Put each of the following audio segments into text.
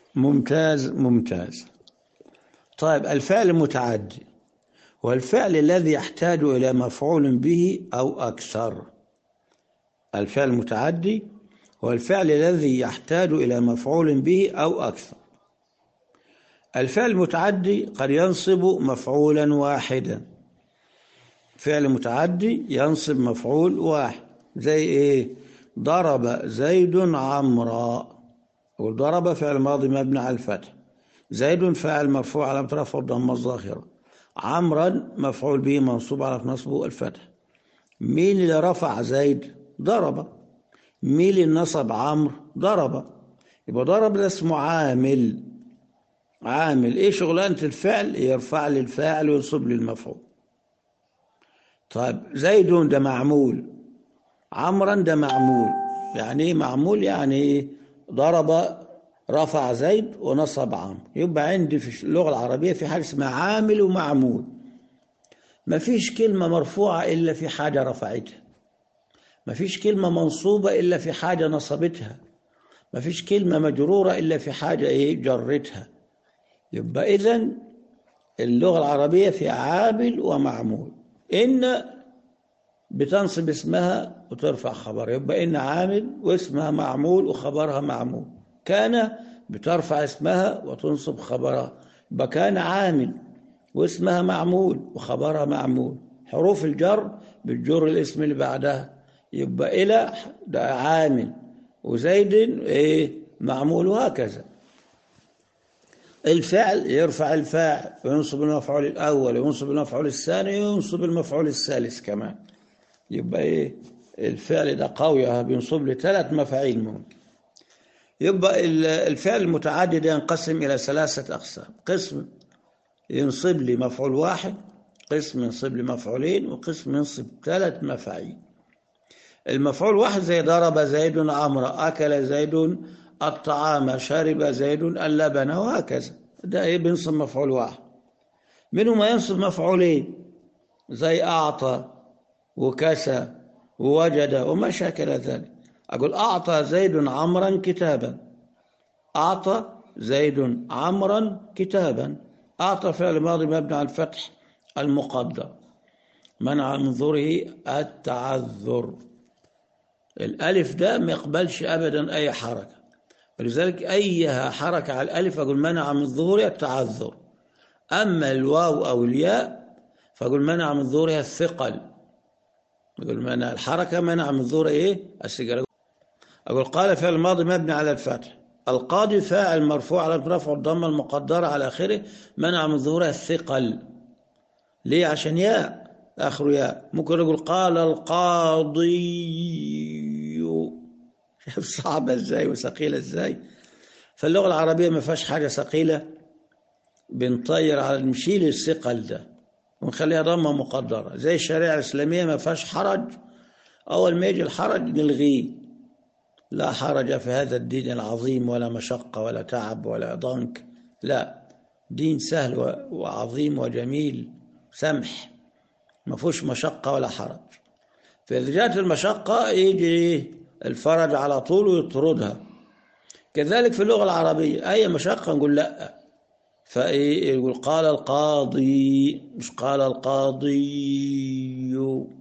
ممتاز ممتاز طيب الفعل المتعدي هو الفعل الذي يحتاج إلى مفعول به أو أكثر الفعل المتعدي هو الفعل الذي يحتاج إلى مفعول به أو أكثر الفعل المتعدي قد ينصب مفعولا واحدا فعل متعدي ينصب مفعول واحد زي ايه ضرب زيد عمرا وضرب فعل ماضي مبني على الفتح زيد فاعل مرفوع على رفع الضمه الظاهره عمرا مفعول به منصوب على نصبه الفتح مين اللي رفع زيد ضرب مين اللي نصب عمرو ضرب يبقى ضرب ده اسمه عامل عامل ايه شغلانه الفعل يرفع لي الفاعل وينصب لي المفعول طيب زيد ده معمول عمرا ده معمول يعني ايه معمول يعني ايه ضرب رفع زيد ونصب عمرو يبقى عندي في اللغه العربيه في حاجه اسمها عامل ومعمول ما فيش كلمه مرفوعه الا في حاجه رفعتها ما فيش كلمه منصوبه الا في حاجه نصبتها ما فيش كلمه مجروره الا في حاجه ايه جرتها يبقى اذا اللغه العربيه في عامل ومعمول ان بتنصب اسمها وترفع خبرها يبقى ان عامل واسمها معمول وخبرها معمول كان بترفع اسمها وتنصب خبرها يبقى كان عامل واسمها معمول وخبرها معمول حروف الجر بتجر الاسم اللي بعدها يبقى الى ده عامل وزيد ايه معمول وهكذا الفعل يرفع الفاعل وينصب المفعول الأول وينصب المفعول الثاني وينصب المفعول الثالث كمان يبقى إيه الفعل ده قوي بينصب لي ثلاث مفاعيل ممكن يبقى الفعل المتعدد ينقسم إلى ثلاثة أقسام قسم ينصب لي مفعول واحد قسم ينصب لي مفعولين وقسم ينصب ثلاث مفاعيل المفعول واحد زي ضرب زيد عمرو أكل زيد الطعام شرب زيد اللبن وهكذا ده ايه بينصب مفعول واحد منهم ما ينصب مفعولين زي أعطى وكسى ووجد وما شاكل ذلك أقول أعطى زيد عمرا كتابا أعطى زيد عمرا كتابا أعطى فعل ماضي مبني على الفتح المقدر منع من ظهره التعذر الألف ده ما يقبلش أبدا أي حركة ولذلك أي حركة على الألف أقول منع من ظهورها التعذر أما الواو أو الياء فأقول منع من ظهورها الثقل أقول منع الحركة منع من ظهورها إيه السجارة أقول قال فعل الماضي مبني على الفتح القاضي فاعل مرفوع على رفع الضمة المقدرة على آخره منع من ظهورها الثقل ليه عشان ياء آخره ياء ممكن نقول قال القاضي شوف صعبة ازاي وثقيلة ازاي فاللغة العربية ما فيهاش حاجة ثقيلة بنطير على نشيل الثقل ده ونخليها ضمة مقدرة زي الشريعة الإسلامية ما فيهاش حرج أول ما يجي الحرج نلغيه لا حرج في هذا الدين العظيم ولا مشقة ولا تعب ولا ضنك لا دين سهل وعظيم وجميل سمح ما فيهوش مشقة ولا حرج فإذا جاءت المشقة يجي الفرج على طول ويطردها كذلك في اللغة العربية أي مشقة نقول لا فإيه يقول قال القاضي مش قال القاضي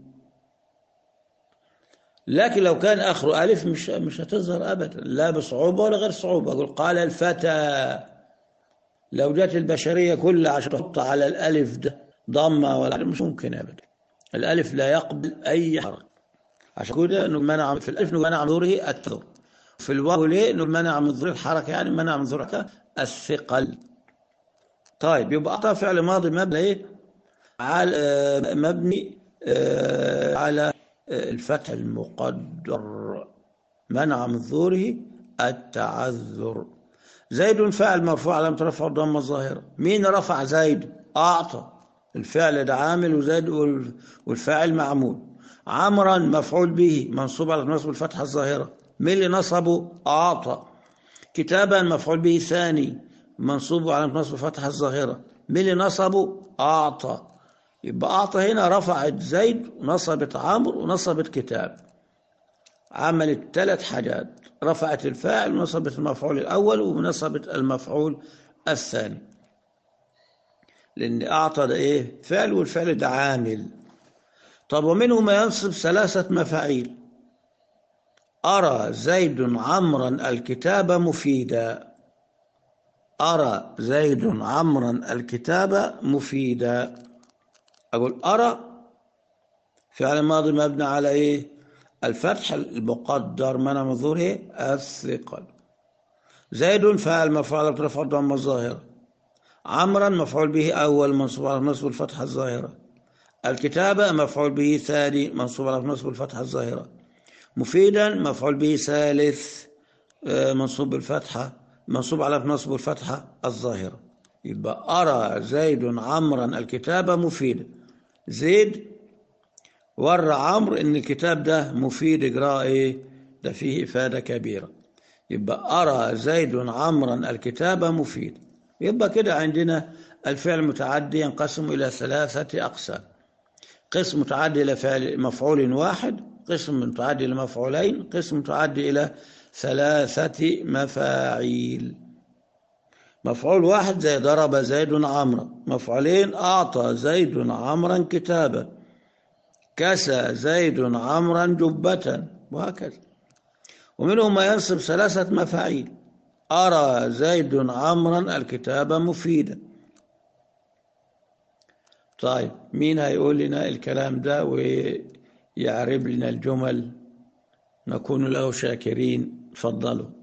لكن لو كان آخره ألف مش مش هتظهر أبدا لا بصعوبة ولا غير صعوبة أقول قال الفتى لو جت البشرية كلها عشان تحط على الألف ده ضمة ولا مش ممكن أبدا الألف لا يقبل أي حركة عشان كده انه منع في الالف انه منع من ظهوره التذر في الواو ليه انه منع من ظهور الحركه يعني منع من ظهور الثقل طيب يبقى اعطى فعل ماضي مبني ايه على مبني على الفتح المقدر منع من ظهوره التعذر زيد فاعل مرفوع على رفع الضمه الظاهره مين رفع زيد اعطى الفعل ده عامل وزيد والفاعل معمول عمرا مفعول به منصوب على نصب الفتحة الظاهرة من اللي نصبه أعطى كتابا مفعول به ثاني منصوب على نصب الفتحة الظاهرة من اللي نصبه أعطى يبقى أعطى هنا رفعت زيد ونصبت عمرو ونصبت كتاب عملت ثلاث حاجات رفعت الفاعل ونصبت المفعول الأول ونصبت المفعول الثاني لأن أعطى ده إيه فعل والفعل ده عامل طب ومنه ما ينصب ثلاثة مفاعيل أرى زيد عمرا الكتاب مفيدا أرى زيد عمرا الكتاب مفيدا أقول أرى فعل ماضي مبني على إيه الفتح المقدر من منظور إيه الثقل زيد فاعل مفعول رفع الضمه الظاهره عمرا مفعول به أول منصوب على نصب الفتحة الظاهرة الكتابة مفعول به ثاني منصوب على نصب الفتحة الظاهرة مفيدا مفعول به ثالث منصوب بالفتحة منصوب على نصب الفتحة الظاهرة يبقى أرى زيد عمرا الكتابة مفيدا زيد ورى عمرو إن الكتاب ده مفيد إجراء إيه ده فيه إفادة كبيرة يبقى أرى زيد عمرا الكتابة مفيد يبقى كده عندنا الفعل المتعدي ينقسم إلى ثلاثة أقسام قسم متعدي إلى فعل مفعول واحد قسم متعدي إلى مفعولين قسم متعدي إلى ثلاثة مفاعيل مفعول واحد زي ضرب زيد عمرا مفعولين أعطى زيد عمرا كتابا كسى زيد عمرا جبة وهكذا ومنهم ما ينصب ثلاثة مفاعيل أرى زيد عمرا الكتاب مفيدا طيب مين هيقول لنا الكلام ده ويعرب لنا الجمل نكون له شاكرين تفضلوا